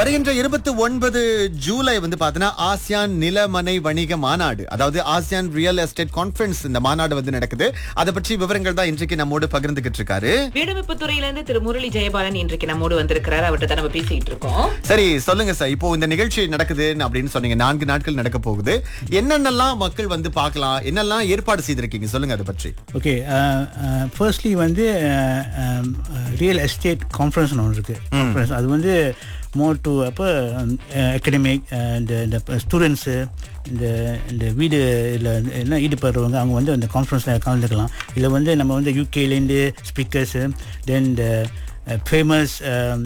வருகின்ற இருபத்தி ஒன்பது ஜூலை வந்து பாத்தீங்கன்னா ஆசியான் நிலமனை வணிக மாநாடு அதாவது ஆசியான் ரியல் எஸ்டேட் கான்ஃபரன்ஸ் இந்த மாநாடு வந்து நடக்குது அதை பற்றி விவரங்கள் தான் இன்றைக்கு நம்மோடு பகிர்ந்துகிட்டு இருக்காரு வீடமைப்பு துறையில இருந்து திரு முரளி ஜெயபாலன் இன்றைக்கு நம்மோடு வந்திருக்கிறார் அவர்கிட்ட தான் நம்ம பேசிக்கிட்டு இருக்கோம் சரி சொல்லுங்க சார் இப்போ இந்த நிகழ்ச்சி நடக்குது அப்படின்னு சொன்னீங்க நான்கு நாட்கள் நடக்க போகுது என்னென்னலாம் மக்கள் வந்து பார்க்கலாம் என்னெல்லாம் ஏற்பாடு செய்திருக்கீங்க சொல்லுங்க அதை பற்றி ஓகே ஃபர்ஸ்ட்லி வந்து ரியல் எஸ்டேட் கான்ஃபரன்ஸ் ஒன்று இருக்குது கான்ஃபரன்ஸ் அது வந்து மோர் டு அப்போ அகடமிக் இந்த இந்த ஸ்டூடெண்ட்ஸு இந்த இந்த வீடு இதில் என்ன ஈடுபடுறவங்க அவங்க வந்து அந்த கான்ஃபரன்ஸில் கலந்துக்கலாம் இதில் வந்து நம்ம வந்து யூகேலேருந்து ஸ்பீக்கர்ஸு தென் இந்த ஃபேமஸ்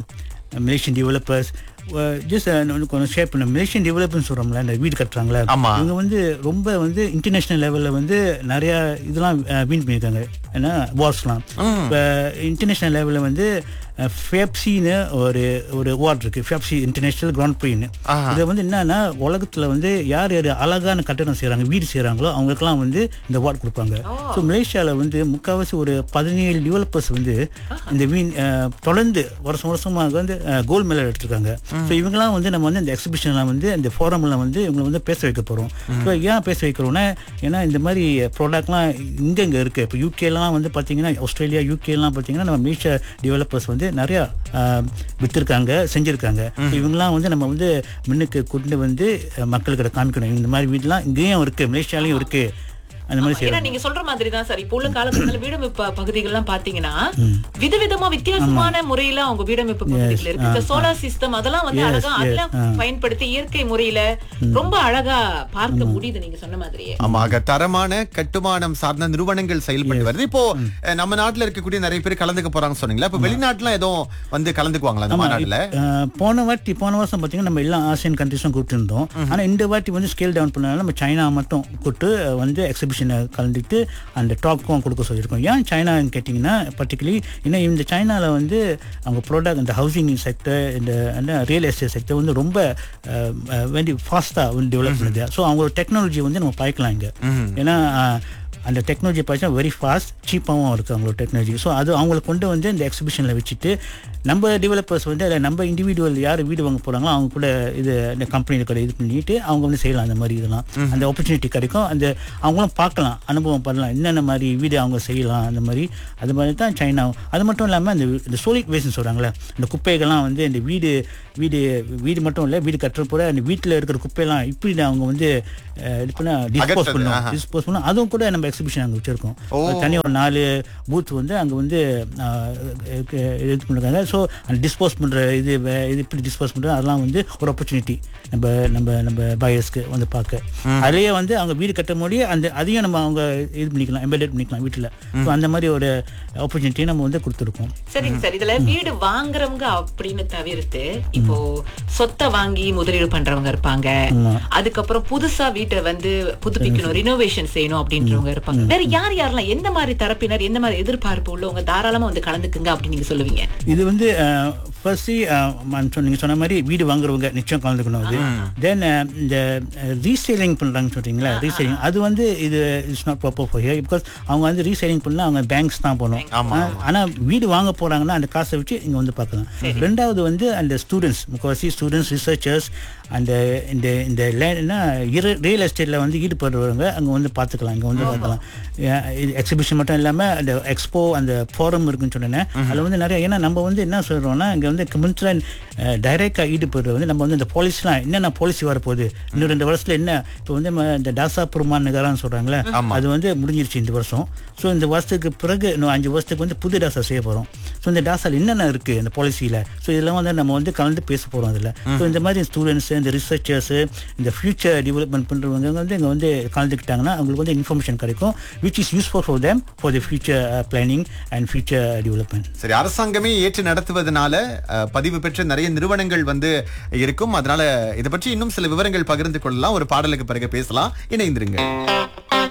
மலேசியன் டெவலப்பர்ஸ் ஜஸ்ட் கொஞ்சம் ஷேர் பண்ண மலேசியன் டெவலப்மெண்ட் சொல்கிறோம்ல இந்த வீடு கட்டுறாங்களே ஆமா. இவங்க வந்து ரொம்ப வந்து இன்டர்நேஷ்னல் லெவலில் வந்து நிறைய இதெல்லாம் வின் பண்ணியிருக்காங்க ஏன்னா வார்ஸ்லாம் இப்போ இன்டர்நேஷ்னல் லெவலில் வந்து ஃபேப்சின்னு ஒரு ஒரு அவார்ட் இருக்கு ஃபேப்சி இன்டர்நேஷ்னல் கிராண்ட் ப்ரீன்னு ஆஹா. இது வந்து என்னன்னா உலகத்தில் வந்து யார் யார் அழகான கட்டடம் செய்கிறாங்க வீடு செய்கிறாங்களோ அவங்களுக்குலாம் வந்து இந்த அவார்ட் கொடுப்பாங்க ஸோ மலேசியாவில் வந்து முக்கால்வாசி ஒரு பதினேழு டெவலப்பர்ஸ் வந்து இந்த வீண் அஹ், தொடர்ந்து வருஷம் வருஷமாக வந்து கோல்டு மெடல் எடுத்திருக்காங்க ஸோ இவங்கெல்லாம் வந்து நம்ம வந்து இந்த எக்ஸிபிஷன்லாம் வந்து இந்த ஃபோரம்ல வந்து இவங்களை வந்து பேச வைக்க போகிறோம் ஸோ ஏன் பேச வைக்கிறோம்னா ஏன்னா இந்த மாதிரி ப்ராடக்ட்லாம் இங்கே இங்கே இருக்குது இப்போ யூகேலாம் வந்து பார்த்தீங்கன்னா ஆஸ்திரேலியா யூகேலாம் பார்த்தீங்கன்னா நம்ம மலேசியா டெவலப்பர்ஸ் வந்து நிறையா ஆஹ், வித்திருக்காங்க செஞ்சுருக்காங்க So இவங்கெல்லாம் வந்து நம்ம வந்து முன்னுக்கு கொண்டு வந்து அஹ், மக்களுக்கிட்ட காமிக்கணும் இந்த மாதிரி வீடுலாம் இங்கேயும் இருக்குது மலேசியாலையும் இருக்குது அந்த மாதிரி ஏன்னா செய்யணும் நீங்க சொல்ற மாதிரி தான் சார் இப்போ உள்ள காலகட்டத்துல வீடமைப்பு பகுதிகள்லாம் பாத்தீங்கன்னா விதவிதமா வித்தியாசமான முறையில அவங்க வீடமைப்பு பகுதிகள் இருக்கு இந்த சோலார் சிஸ்டம் அதெல்லாம் வந்து அழகா அதெல்லாம் பயன்படுத்தி இயற்கை முறையில ரொம்ப அழகா பார்க்க முடியுது நீங்க சொன்ன மாதிரியே ஆமா ஆக தரமான கட்டுமானம் சார்ந்த நிறுவனங்கள் செயல்பட்டு வருது இப்போ அஹ், நம்ம நாட்டுல இருக்கக்கூடிய நிறைய பேர் கலந்துக்க போறாங்க சொன்னீங்களா இப்ப வெளிநாட்டுல எதுவும் வந்து கலந்துக்குவாங்களா அந்த மாநாடுல அஹ், போன வாட்டி போன வருஷம் பார்த்தீங்கன்னா நம்ம எல்லா ஆசியன் கண்ட்ரிஸும் கூப்பிட்டுருந்தோம் ஆனால் இந்த வாட்டி வந்து ஸ்கேல் டவுன் பண்ணனால நம்ம சைனா மட்டும் கூப்பிட்டு அஹ், வந்து எக்ஸிபிஷனை கலந்துட்டு அந்த டாக்கும் கொடுக்க சொல்லியிருக்கோம் ஏன் சைனான்னு கேட்டிங்கன்னா பர்டிகுலி ஏன்னா இந்த சைனாவில் வந்து அவங்க ப்ராடக்ட் இந்த ஹவுசிங் செக்டர் இந்த ரியல் எஸ்டேட் செக்டர் வந்து ரொம்ப அஹ், அஹ், வேண்டி ஃபாஸ்ட்டாக வந்து டெவலப் பண்ணுது ஸோ அவங்களோட டெக்னாலஜி வந்து நம்ம பார்க்கலாம் இங்கே ஏன்னா அஹ், அந்த டெக்னாலஜி பார்த்தீங்கன்னா வெரி ஃபாஸ்ட் சீப்பாகவும் இருக்குது அவங்களோட டெக்னாலஜி ஸோ அது அவங்களை கொண்டு வந்து இந்த எக்ஸிபிஷனில் வச்சுட்டு நம்ம டெவலப்பர்ஸ் வந்து அதில் நம்ம இண்டிவிஜுவல் யார் வீடு வாங்க போகிறாங்களோ அவங்க கூட இது இந்த கம்பெனியில் கூட இது பண்ணிட்டு அவங்க வந்து செய்யலாம் அந்த மாதிரி இதெல்லாம் அந்த ஆப்பர்ச்சுனிட்டி கிடைக்கும் அந்த அவங்களும் பார்க்கலாம் அனுபவம் பண்ணலாம் என்னென்ன மாதிரி வீடு அவங்க செய்யலாம் அந்த மாதிரி அது மாதிரி தான் சைனா அது மட்டும் இல்லாமல் இந்த இந்த சோலிக் வேஸ்ட்னு சொல்கிறாங்களே இந்த குப்பைகள்லாம் வந்து இந்த வீடு வீடு வீடு மட்டும் இல்லை வீடு கட்டுற போற அந்த வீட்டில் இருக்கிற குப்பையெல்லாம் இப்படி அவங்க வந்து அஹ், இது பண்ண டிஸ்போஸ் அகற்றுறது, பண்ணுவோம் ஆஹா. டிஸ்போஸ் பண்ணோம் அதுவும் கூட நம்ம எக்ஸிபிஷன் அங்கே வச்சிருக்கோம் ஓ. தனி ஒரு நாலு பூத் வந்து அங்கே வந்து ஆஹ், இது இது பண்ணிருக்காங்க ஸோ அந்த டிஸ்போஸ் பண்ணுற இது வே- இது இப்படி டிஸ்போஸ் பண்ணுறது அதெல்லாம் வந்து ஒரு ஆப்பர்ச்சுனிட்டி நம்ம நம்ம நம்ம பயர்ஸ்க்கு வந்து பார்க்க அதுலேயே வந்து அவங்க வீடு கட்டும் போதே அந்த அதையும் நம்ம அவங்க இது பண்ணிக்கலாம் எம்பெடட் பண்ணிக்கலாம் வீட்டில் ஸோ அந்த மாதிரி ஒரு ஆப்பர்ச்சுனிட்டியை நம்ம வந்து கொடுத்துருக்கோம் சரிங்க சார் இதுல வீடு வாங்குறவங்க அப்படின்னு தவிர்த்து இப்போ சொத்தை வாங்கி முதலீடு பண்றவங்க இருப்பாங்க அதுக்கப்புறம் புதுசா வீட்டை வந்து புதுப்பிக்கணும் ரினோவேஷன் செய்யணும் அப்படின்றவங்க இருப்பாங்க வேற யார் யாரெல்லாம் எந்த மாதிரி தரப்பினர் எந்த மாதிரி எதிர்பார்ப்பு உள்ளவங்க தாராளமா வந்து கலந்துக்குங்க அப்படின்னு நீங்க சொல்லுவீங்க இது வந்து ஃபர்ஸ்ட்லி நீங்கள் சொன்ன மாதிரி வீடு வாங்குறவங்க நிச்சயம் கலந்துக்கணும் அது தென் இந்த ரீசேலிங் பண்ணுறாங்கன்னு சொல்றீங்களா ரீசேலிங் அது வந்து இது it's not proper for here because அவங்க வந்து ரீசேலிங் பண்ணால் அவங்க பேங்க்ஸ் தான் போகணும் ஆமா, ஆனால் வீடு வாங்க போகிறாங்கன்னா அந்த காசை வச்சு இங்கே வந்து பார்க்கலாம் ரெண்டாவது வந்து அந்த ஸ்டூடெண்ட்ஸ் முக்கால்வாசி ஸ்டூடெண்ட்ஸ் ரிசர்ச்சர்ஸ் அந்த இந்த இந்த லேண்ட்னா ரியல் எஸ்டேட்டில் வந்து ஈடுபடுறவங்க அங்கே வந்து பார்த்துக்கலாம் இங்கே வந்து பார்க்கலாம் ஏன் இது எக்ஸிபிஷன் மட்டும் இல்லாமல் அந்த எக்ஸ்போ அந்த ஃபோரம் இருக்குன்னு சொன்னேன் அதில் வந்து நிறைய ஏன்னா நம்ம வந்து என்ன சொல்கிறோம்னா இங்கே வந்து கம்யூனிட்டியில் டைரெக்டாக ஈடுபடுறது வந்து நம்ம வந்து இந்த பாலிசிலாம் என்னென்ன பாலிசி வரப்போகுது இன்னும் ரெண்டு வருஷத்தில் என்ன இப்போ வந்து நம்ம இந்த டாசா புருமான் நகரான்னு சொல்கிறாங்களே அது வந்து முடிஞ்சிருச்சு இந்த வருஷம் ஸோ இந்த வருஷத்துக்கு பிறகு இன்னும் அஞ்சு வருஷத்துக்கு வந்து புது டாசா செய்ய போகிறோம் ஸோ இந்த டாசால் என்னென்ன இருக்குது இந்த பாலிசியில் ஸோ இதெல்லாம் வந்து நம்ம வந்து கலந்து பேச போகிறோம் அதில் ஸோ இந்த மாதிரி ஸ்டூடெண்ட்ஸு இந்த ரிசர்ச்சர்ஸு இந்த ஃபியூச்சர் டெவலப்மெண்ட் பண்ணுறவங்க வந்து இங்கே வந்து கலந்துக்கிட்டாங்கன்னா அவங்களுக்கு வந்து இன்ஃபர்மேஷன் கிடைக்கும் which is useful for them for the future planning and future development சரி அரசாங்கமே ஏற்று நடத்துவதனால அஹ், பதிவு பெற்ற நிறைய நிறுவனங்கள் வந்து இருக்கும் அதனால இதை பற்றி இன்னும் சில விவரங்கள் பகிர்ந்து கொள்ளலாம் ஒரு பாடலுக்கு பிறகு பேசலாம் இணைந்திருங்கள்